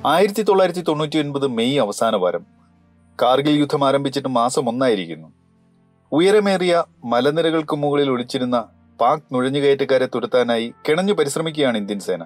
ആയിരത്തി തൊള്ളായിരത്തി തൊണ്ണൂറ്റി ഒൻപത് മെയ് അവസാന വാരം കാർഗിൽ യുദ്ധം ആരംഭിച്ചിട്ട് മാസം ഒന്നായിരിക്കുന്നു ഉയരമേറിയ മലനിരകൾക്ക് മുകളിൽ ഒളിച്ചിരുന്ന പാക് നുഴഞ്ഞുകയറ്റക്കാരെ തുരത്താനായി കിണഞ്ഞു പരിശ്രമിക്കുകയാണ് ഇന്ത്യൻ സേന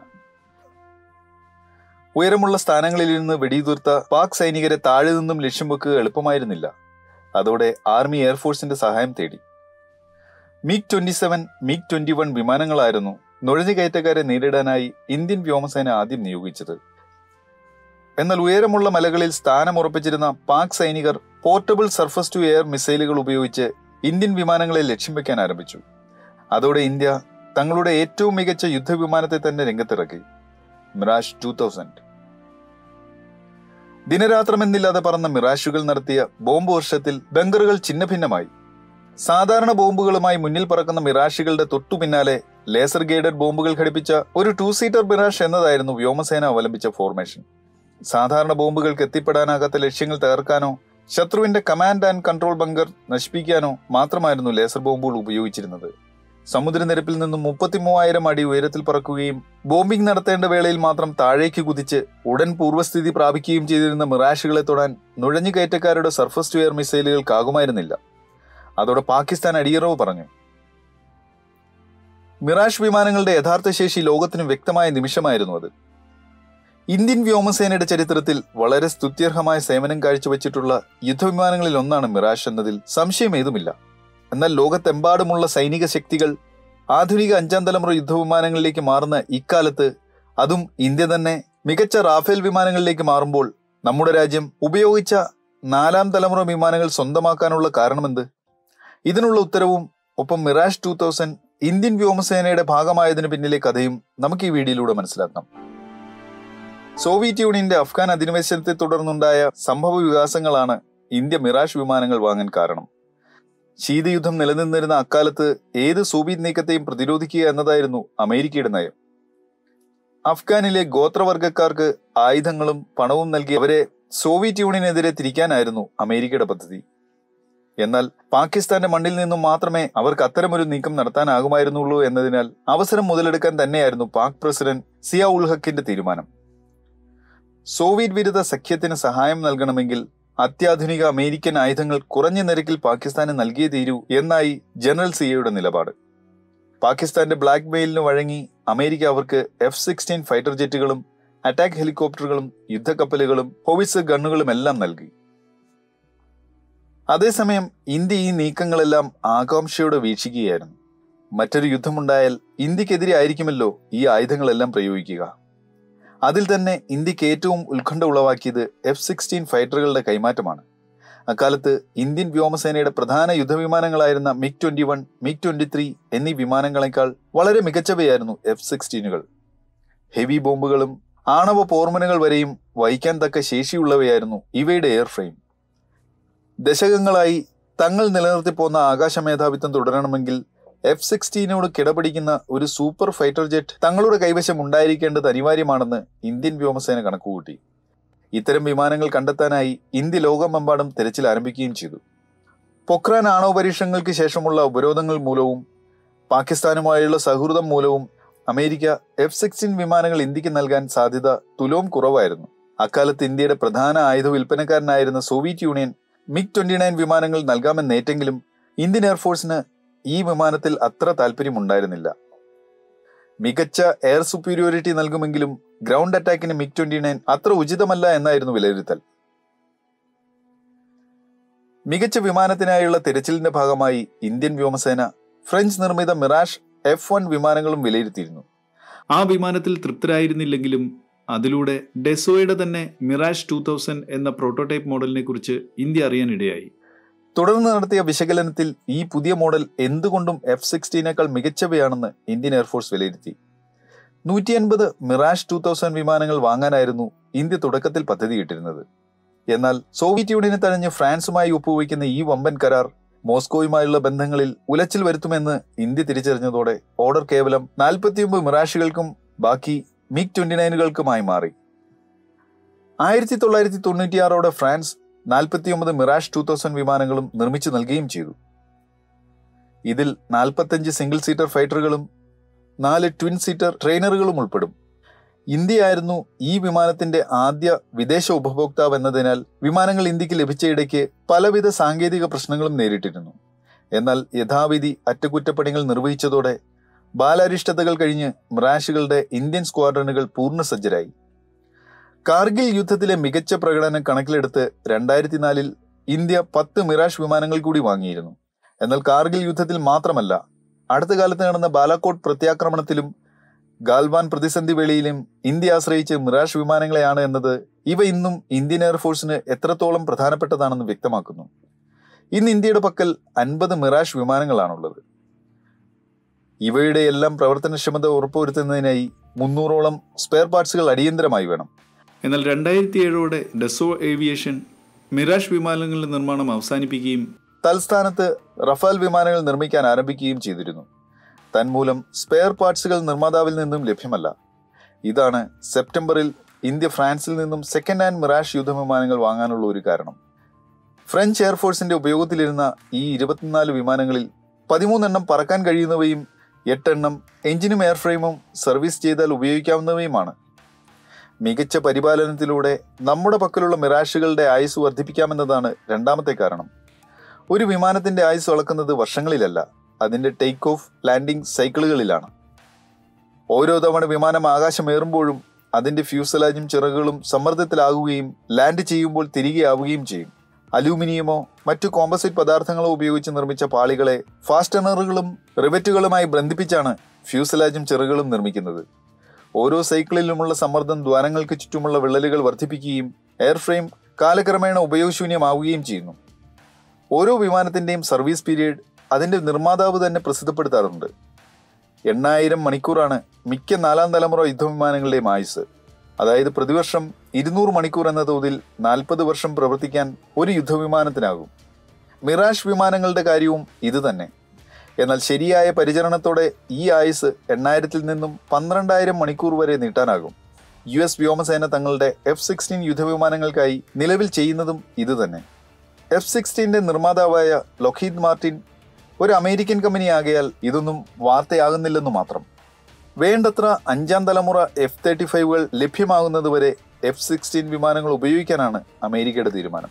ഉയരമുള്ള സ്ഥാനങ്ങളിൽ നിന്ന് വെടിയുതിർത്ത പാക് സൈനികരെ താഴെ നിന്നും ലക്ഷ്യം വെക്കുക എളുപ്പമായിരുന്നില്ല അതോടെ ആർമി എയർഫോഴ്സിന്റെ സഹായം തേടി MiG twenty seven MiG twenty one വിമാനങ്ങളായിരുന്നു നുഴഞ്ഞുകയറ്റക്കാരെ നേരിടാനായി ഇന്ത്യൻ വ്യോമസേന ആദ്യം നിയോഗിച്ചത് എന്നാൽ ഉയരമുള്ള മലകളിൽ സ്ഥാനമുറപ്പിച്ചിരുന്ന പാക് സൈനികർ പോർട്ടബിൾ സർഫസ് ടു എയർ മിസൈലുകൾ ഉപയോഗിച്ച് ഇന്ത്യൻ വിമാനങ്ങളെ ലക്ഷ്യം വെക്കാൻ ആരംഭിച്ചു അതോടെ ഇന്ത്യ തങ്ങളുടെ ഏറ്റവും മികച്ച യുദ്ധവിമാനത്തെ തന്നെ രംഗത്തിറക്കി മിറാഷ് ടൂ തൗസൻഡ് ദിനരാത്രമെന്നില്ലാതെ പറന്ന മിറാഷുകൾ നടത്തിയ ബോംബ് വർഷത്തിൽ ബങ്കറുകൾ ഛിന്നഭിന്നമായി സാധാരണ ബോംബുകളുമായി മുന്നിൽ പറക്കുന്ന മിറാഷുകളുടെ തൊട്ടു പിന്നാലെ ലേസർ ഗൈഡഡ് ബോംബുകൾ ഘടിപ്പിച്ച ഒരു ടു സീറ്റർ മിറാഷ് എന്നതായിരുന്നു വ്യോമസേന അവലംബിച്ച ഫോർമേഷൻ സാധാരണ ബോംബുകൾക്ക് എത്തിപ്പെടാനാകാത്ത ലക്ഷ്യങ്ങൾ തകർക്കാനോ ശത്രുവിന്റെ കമാൻഡ് ആൻഡ് കൺട്രോൾ ബങ്കർ നശിപ്പിക്കാനോ മാത്രമായിരുന്നു ലേസർ ബോംബുകൾ ഉപയോഗിച്ചിരുന്നത് സമുദ്രനിരപ്പിൽ നിന്നും മുപ്പത്തിമൂവായിരം അടി ഉയരത്തിൽ പറക്കുകയും ബോംബിംഗ് നടത്തേണ്ട വേളയിൽ മാത്രം താഴേക്ക് കുതിച്ച് ഉടൻ പൂർവ്വസ്ഥിതി പ്രാപിക്കുകയും ചെയ്തിരുന്ന മിറാഷുകളെ തൊടാൻ നുഴഞ്ഞുകയറ്റക്കാരുടെ സർഫസ് ടു എയർ മിസൈലുകൾക്കാകുമായിരുന്നില്ല അതോടെ പാകിസ്ഥാൻ അടിയറവ് പറഞ്ഞു മിറാഷ് വിമാനങ്ങളുടെ യഥാർത്ഥ ശേഷി ലോകത്തിന് വ്യക്തമായ നിമിഷമായിരുന്നു അത് ഇന്ത്യൻ വ്യോമസേനയുടെ ചരിത്രത്തിൽ വളരെ സ്തുത്യർഹമായ സേവനം കാഴ്ചവെച്ചിട്ടുള്ള യുദ്ധവിമാനങ്ങളിൽ ഒന്നാണ് മിറാഷ് എന്നതിൽ സംശയം ഏതുമില്ല എന്നാൽ ലോകത്തെമ്പാടുമുള്ള സൈനിക ശക്തികൾ ആധുനിക അഞ്ചാം തലമുറ യുദ്ധവിമാനങ്ങളിലേക്ക് മാറുന്ന ഇക്കാലത്ത് അതും ഇന്ത്യ തന്നെ മികച്ച റാഫേൽ വിമാനങ്ങളിലേക്ക് മാറുമ്പോൾ നമ്മുടെ രാജ്യം ഉപയോഗിച്ച നാലാം തലമുറ വിമാനങ്ങൾ സ്വന്തമാക്കാനുള്ള കാരണമെന്ത് ഇതിനുള്ള ഉത്തരവും ഒപ്പം മിറാഷ് ടൂ തൗസൻഡ് ഇന്ത്യൻ വ്യോമസേനയുടെ ഭാഗമായതിനു പിന്നിലെ കഥയും നമുക്ക് ഈ വീഡിയോയിലൂടെ മനസ്സിലാക്കാം സോവിയറ്റ് യൂണിയന്റെ അഫ്ഗാൻ അധിനിവേശനത്തെ തുടർന്നുണ്ടായ സംഭവ വികാസങ്ങളാണ് ഇന്ത്യ മിറാഷ് വിമാനങ്ങൾ വാങ്ങാൻ കാരണം ശീതയുദ്ധം നിലനിന്നിരുന്ന അക്കാലത്ത് ഏത് സോവിയറ്റ് നീക്കത്തെയും പ്രതിരോധിക്കുക എന്നതായിരുന്നു അമേരിക്കയുടെ നയം അഫ്ഗാനിലെ ഗോത്രവർഗക്കാർക്ക് ആയുധങ്ങളും പണവും നൽകി അവരെ സോവിയറ്റ് യൂണിയനെതിരെ തിരിക്കാനായിരുന്നു അമേരിക്കയുടെ പദ്ധതി എന്നാൽ പാകിസ്ഥാന്റെ മണ്ണിൽ നിന്നും മാത്രമേ അവർക്ക് അത്തരമൊരു നീക്കം നടത്താനാകുമായിരുന്നുള്ളൂ എന്നതിനാൽ അവസരം മുതലെടുക്കാൻ തന്നെയായിരുന്നു പാക് പ്രസിഡന്റ് സിയ ഉൾ ഹക്കിന്റെ തീരുമാനം സോവിയറ്റ് വിരുദ്ധ സഖ്യത്തിന് സഹായം നൽകണമെങ്കിൽ അത്യാധുനിക അമേരിക്കൻ ആയുധങ്ങൾ കുറഞ്ഞ നിരക്കിൽ പാകിസ്ഥാന് നൽകിയേ തീരൂ എന്നായി ജനറൽ സിയയുടെ നിലപാട് പാകിസ്ഥാന്റെ ബ്ലാക്ക് മെയിലിന് വഴങ്ങി അമേരിക്ക അവർക്ക് എഫ് സിക്സ്റ്റീൻ ഫൈറ്റർ ജെറ്റുകളും അറ്റാക്ക് ഹെലികോപ്റ്ററുകളും യുദ്ധക്കപ്പലുകളും ഹോവിസ് ഗണ്ണുകളും എല്ലാം നൽകി അതേസമയം ഇന്ത്യ ഈ നീക്കങ്ങളെല്ലാം ആകാംക്ഷയോടെ വീക്ഷിക്കുകയായിരുന്നു മറ്റൊരു യുദ്ധമുണ്ടായാൽ ഇന്ത്യക്കെതിരെ ആയിരിക്കുമല്ലോ ഈ ആയുധങ്ങളെല്ലാം പ്രയോഗിക്കുക അതിൽ തന്നെ ഇന്ത്യക്ക് ഏറ്റവും ഉത്കണ്ഠ ഉളവാക്കിയത് എഫ് സിക്സ്റ്റീൻ ഫൈറ്ററുകളുടെ കൈമാറ്റമാണ് അക്കാലത്ത് ഇന്ത്യൻ വ്യോമസേനയുടെ പ്രധാന യുദ്ധവിമാനങ്ങളായിരുന്ന MiG twenty one MiG twenty three എന്നീ വിമാനങ്ങളെക്കാൾ വളരെ മികച്ചവയായിരുന്നു എഫ് സിക്സ്റ്റീനുകൾ ഹെവി ബോംബുകളും ആണവ പോർമുനകൾ വരെയും വഹിക്കാൻ തക്ക ശേഷിയുള്ളവയായിരുന്നു ഇവയുടെ എയർ ഫ്രെയിം ദശകങ്ങളായി തങ്ങൾ നിലനിർത്തി പോന്ന ആകാശ മേധാവിത്വം തുടരണമെങ്കിൽ എഫ് സിക്സ്റ്റീനോട് കിടപിടിക്കുന്ന ഒരു സൂപ്പർ ഫൈറ്റർ ജെറ്റ് തങ്ങളുടെ കൈവശം ഉണ്ടായിരിക്കേണ്ടത് അനിവാര്യമാണെന്ന് ഇന്ത്യൻ വ്യോമസേന കണക്കുകൂട്ടി ഇത്തരം വിമാനങ്ങൾ കണ്ടെത്താനായി ഇന്ത്യ ലോകമെമ്പാടും തെരച്ചിൽ ആരംഭിക്കുകയും ചെയ്തു പൊക്രാൻ ആണവ പരീക്ഷണങ്ങൾക്ക് ശേഷമുള്ള ഉപരോധങ്ങൾ മൂലവും പാകിസ്ഥാനുമായുള്ള സൗഹൃദം മൂലവും അമേരിക്ക എഫ് സിക്സ്റ്റീൻ വിമാനങ്ങൾ ഇന്ത്യക്ക് നൽകാൻ സാധ്യത തുലോം കുറവായിരുന്നു അക്കാലത്ത് ഇന്ത്യയുടെ പ്രധാന ആയുധ വിൽപ്പനക്കാരനായിരുന്ന Soviet Union MiG twenty nine വിമാനങ്ങൾ നൽകാമെന്നേറ്റെങ്കിലും ഇന്ത്യൻ എയർഫോഴ്സിന് ഈ വിമാനത്തിൽ അത്ര താല്പര്യമുണ്ടായിരുന്നില്ല മികച്ച എയർ സുപ്പീരിയോറിറ്റി നൽകുമെങ്കിലും ഗ്രൗണ്ട് അറ്റാക്കിന് മിഗ് ട്വന്റി നയൻ അത്ര ഉചിതമല്ല എന്നായിരുന്നു വിലയിരുത്തൽ മികച്ച വിമാനത്തിനായുള്ള തിരച്ചിലിന്റെ ഭാഗമായി ഇന്ത്യൻ വ്യോമസേന ഫ്രഞ്ച് നിർമ്മിത മിറാഷ് എഫ് വൺ വിമാനങ്ങളും വിലയിരുത്തിയിരുന്നു ആ വിമാനത്തിൽ തൃപ്തരായിരുന്നില്ലെങ്കിലും അതിലൂടെ ഡെസോയുടെ തന്നെ മിറാഷ് ടൂ തൗസൻഡ് എന്ന പ്രോട്ടോടൈപ്പ് മോഡലിനെ കുറിച്ച് ഇന്ത്യ അറിയാനിടയായി തുടർന്ന് നടത്തിയ വിശകലനത്തിൽ ഈ പുതിയ മോഡൽ എന്തുകൊണ്ടും എഫ് സിക്സ്റ്റീനേക്കാൾ മികച്ചവയാണെന്ന് ഇന്ത്യൻ എയർഫോഴ്സ് വിലയിരുത്തി നൂറ്റി അൻപത് മിറാഷ് ടൂ തൗസൻഡ് വിമാനങ്ങൾ വാങ്ങാനായിരുന്നു ഇന്ത്യ തുടക്കത്തിൽ പദ്ധതിയിട്ടിരുന്നത് എന്നാൽ സോവിയറ്റ് യൂണിയനെ തഴഞ്ഞ് ഫ്രാൻസുമായി ഒപ്പുവയ്ക്കുന്ന ഈ വമ്പൻ കരാർ മോസ്കോയുമായുള്ള ബന്ധങ്ങളിൽ ഉലച്ചിൽ വരുത്തുമെന്ന് ഇന്ത്യ തിരിച്ചറിഞ്ഞതോടെ ഓർഡർ കേവലം നാൽപ്പത്തിയൊമ്പത് മിറാഷുകൾക്കും ബാക്കി മിഗ് ട്വന്റി നയനുകൾക്കുമായി മാറി ആയിരത്തി തൊള്ളായിരത്തി തൊണ്ണൂറ്റിയാറോടെ ഫ്രാൻസ് നാൽപ്പത്തിയൊമ്പത് മിറാഷ് ടൂ തൗസൻഡ് വിമാനങ്ങളും നിർമ്മിച്ചു നൽകുകയും ചെയ്തു ഇതിൽ നാൽപ്പത്തഞ്ച് സിംഗിൾ സീറ്റർ ഫൈറ്ററുകളും നാല് ട്വിൻ സീറ്റർ ട്രെയിനറുകളും ഉൾപ്പെടും ഇന്ത്യയായിരുന്നു ഈ വിമാനത്തിന്റെ ആദ്യ വിദേശ ഉപഭോക്താവ് എന്നതിനാൽ വിമാനങ്ങൾ ഇന്ത്യക്ക് ലഭിച്ച ഇടയ്ക്ക് പലവിധ സാങ്കേതിക പ്രശ്നങ്ങളും നേരിട്ടിരുന്നു എന്നാൽ യഥാവിധി അറ്റകുറ്റപ്പണികൾ നിർവഹിച്ചതോടെ ബാലാരിഷ്ടതകൾ കഴിഞ്ഞ് മിറാഷുകളുടെ ഇന്ത്യൻ സ്ക്വാഡ്രനുകൾ പൂർണ്ണസജ്ജരായി കാർഗിൽ യുദ്ധത്തിലെ മികച്ച പ്രകടനം കണക്കിലെടുത്ത് രണ്ടായിരത്തി നാലിൽ ഇന്ത്യ പത്ത് മിറാഷ് വിമാനങ്ങൾ കൂടി വാങ്ങിയിരുന്നു എന്നാൽ കാർഗിൽ യുദ്ധത്തിൽ മാത്രമല്ല അടുത്ത കാലത്ത് നടന്ന ബാലാക്കോട്ട് പ്രത്യാക്രമണത്തിലും ഗാൽവാൻ പ്രതിസന്ധി വേളയിലും ഇന്ത്യ ആശ്രയിച്ച് മിറാഷ് വിമാനങ്ങളെയാണ് എന്നത് ഇവ ഇന്നും ഇന്ത്യൻ എയർഫോഴ്സിന് എത്രത്തോളം പ്രധാനപ്പെട്ടതാണെന്ന് വ്യക്തമാക്കുന്നു ഇന്ന് ഇന്ത്യയുടെ പക്കൽ അൻപത് മിറാഷ് വിമാനങ്ങളാണുള്ളത് ഇവയുടെ എല്ലാം പ്രവർത്തനക്ഷമത ഉറപ്പുവരുത്തുന്നതിനായി മുന്നൂറോളം സ്പെയർ പാർട്സുകൾ അടിയന്തരമായി വേണം എന്നാൽ രണ്ടായിരത്തി ഏഴോടെ ഡെസോ ഏവിയേഷൻ മിറാഷ് വിമാനങ്ങളുടെ നിർമ്മാണം അവസാനിപ്പിക്കുകയും തൽസ്ഥാനത്ത് റഫാൽ വിമാനങ്ങൾ നിർമ്മിക്കാൻ ആരംഭിക്കുകയും ചെയ്തിരുന്നു തന്മൂലം സ്പെയർ പാർട്സുകൾ നിർമ്മാതാവിൽ നിന്നും ലഭ്യമല്ല ഇതാണ് സെപ്റ്റംബറിൽ ഇന്ത്യ ഫ്രാൻസിൽ നിന്നും സെക്കൻഡ് ഹാൻഡ് മിറാഷ് യുദ്ധവിമാനങ്ങൾ വാങ്ങാനുള്ള ഒരു കാരണം ഫ്രഞ്ച് എയർഫോഴ്സിന്റെ ഉപയോഗത്തിലിരുന്ന ഈ ഇരുപത്തിനാല് വിമാനങ്ങളിൽ പതിമൂന്നെണ്ണം പറക്കാൻ കഴിയുന്നവയും എട്ടെണ്ണം എഞ്ചിനും എയർഫ്രെയിമും സർവീസ് ചെയ്താൽ ഉപയോഗിക്കാവുന്നവയുമാണ് മികച്ച പരിപാലനത്തിലൂടെ നമ്മുടെ പക്കലുള്ള മിറാഷുകളുടെ ആയുസ് വർദ്ധിപ്പിക്കാമെന്നതാണ് രണ്ടാമത്തെ കാരണം ഒരു വിമാനത്തിന്റെ ആയുസ് അളക്കുന്നത് വർഷങ്ങളിലല്ല അതിന്റെ ടേക്ക് ഓഫ് ലാൻഡിംഗ് സൈക്കിളുകളിലാണ് ഓരോ തവണ വിമാനം ആകാശമേറുമ്പോഴും അതിന്റെ ഫ്യൂസലാജും ചിറകുകളും സമ്മർദ്ദത്തിലാകുകയും ലാൻഡ് ചെയ്യുമ്പോൾ തിരികെ ആവുകയും ചെയ്യും അലൂമിനിയമോ മറ്റു കോമ്പസിറ്റ് പദാർത്ഥങ്ങളോ ഉപയോഗിച്ച് നിർമ്മിച്ച പാളികളെ ഫാസ്റ്റനറുകളും റിവറ്റുകളുമായി ബന്ധിപ്പിച്ചാണ് ഫ്യൂസലാജും ചിറകുകളും നിർമ്മിക്കുന്നത് ഓരോ സൈക്കിളിലുമുള്ള സമ്മർദ്ദം ദ്വാരങ്ങൾക്ക് ചുറ്റുമുള്ള വിള്ളലുകൾ വർദ്ധിപ്പിക്കുകയും എയർഫ്രെയിം കാലക്രമേണ ഉപയോഗശൂന്യമാവുകയും ചെയ്യുന്നു ഓരോ വിമാനത്തിന്റെയും സർവീസ് പീരീഡ് അതിന്റെ നിർമ്മാതാവ് തന്നെ പ്രസിദ്ധപ്പെടുത്താറുണ്ട് എണ്ണായിരം മണിക്കൂറാണ് മിക്ക നാലാം തലമുറ യുദ്ധവിമാനങ്ങളുടെയും ആയുസ് അതായത് പ്രതിവർഷം ഇരുന്നൂറ് മണിക്കൂർ എന്ന തോതിൽ നാൽപ്പത് വർഷം പ്രവർത്തിക്കാൻ ഒരു യുദ്ധവിമാനത്തിനാകും മിറാഷ് വിമാനങ്ങളുടെ കാര്യവും ഇത് തന്നെ എന്നാൽ ശരിയായ പരിചരണത്തോടെ ഈ ആയുസ് എണ്ണായിരത്തിൽ നിന്നും പന്ത്രണ്ടായിരം മണിക്കൂർ വരെ നീട്ടാനാകും യു എസ് വ്യോമസേന തങ്ങളുടെ എഫ് സിക്സ്റ്റീൻ യുദ്ധവിമാനങ്ങൾക്കായി നിലവിൽ ചെയ്യുന്നതും ഇത് തന്നെ എഫ് സിക്സ്റ്റീന്റെ നിർമ്മാതാവായ ലൊഹീദ് മാർട്ടിൻ ഒരു അമേരിക്കൻ കമ്പനി ആകയാൽ ഇതൊന്നും വാർത്തയാകുന്നില്ലെന്നു മാത്രം വേണ്ടത്ര അഞ്ചാം തലമുറ എഫ് തേർട്ടി ഫൈവുകൾ ലഭ്യമാകുന്നതുവരെ എഫ് സിക്സ്റ്റീൻ വിമാനങ്ങൾ ഉപയോഗിക്കാനാണ് അമേരിക്കയുടെ തീരുമാനം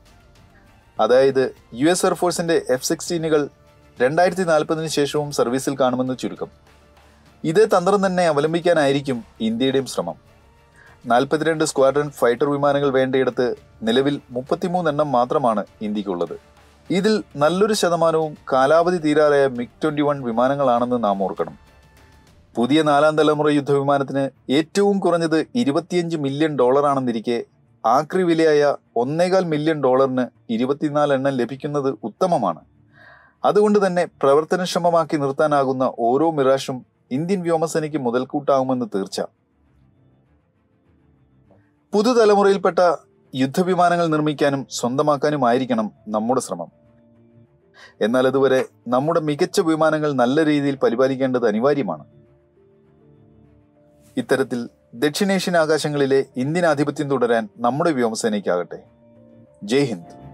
അതായത് യു എസ് എയർഫോഴ്സിന്റെ എഫ് സിക്സ്റ്റീനുകൾ രണ്ടായിരത്തി നാൽപ്പതിന് ശേഷവും സർവീസിൽ കാണുമെന്ന് ചുരുക്കം ഇതേ തന്ത്രം തന്നെ അവലംബിക്കാനായിരിക്കും ഇന്ത്യയുടെയും ശ്രമം നാൽപ്പത്തിരണ്ട് സ്ക്വാഡ്രൺ ഫൈറ്റർ വിമാനങ്ങൾ വേണ്ടയിടത്ത് നിലവിൽ മുപ്പത്തിമൂന്നെണ്ണം മാത്രമാണ് ഇന്ത്യക്കുള്ളത് ഇതിൽ നല്ലൊരു ശതമാനവും കാലാവധി തീരാറായ മിഗ് ട്വന്റി വൺ വിമാനങ്ങളാണെന്ന് നാം ഓർക്കണം പുതിയ നാലാം തലമുറ യുദ്ധവിമാനത്തിന് ഏറ്റവും കുറഞ്ഞത് ഇരുപത്തിയഞ്ച് മില്യൺ ഡോളറാണെന്നിരിക്കെ ആക്രി വിലയായ ഒന്നേകാൽ മില്യൺ ഡോളറിന് ഇരുപത്തിനാല് എണ്ണം ലഭിക്കുന്നത് ഉത്തമമാണ് അതുകൊണ്ട് തന്നെ പ്രവർത്തനക്ഷമമാക്കി നിർത്താനാകുന്ന ഓരോ മിറാഷും ഇന്ത്യൻ വ്യോമസേനയ്ക്ക് മുതൽക്കൂട്ടാകുമെന്ന് തീർച്ച പുതുതലമുറയിൽപ്പെട്ട യുദ്ധവിമാനങ്ങൾ നിർമ്മിക്കാനും സ്വന്തമാക്കാനുമായിരിക്കണം നമ്മുടെ ശ്രമം എന്നാൽ അതുവരെ നമ്മുടെ മികച്ച വിമാനങ്ങൾ നല്ല രീതിയിൽ പരിപാലിക്കേണ്ടത് അനിവാര്യമാണ് ഇത്തരത്തിൽ ദക്ഷിണേഷ്യൻ ആകാശങ്ങളിലെ ഇന്ത്യൻ ആധിപത്യം തുടരാൻ നമ്മുടെ വ്യോമസേനയ്ക്കാകട്ടെ ജയ് ഹിന്ദ്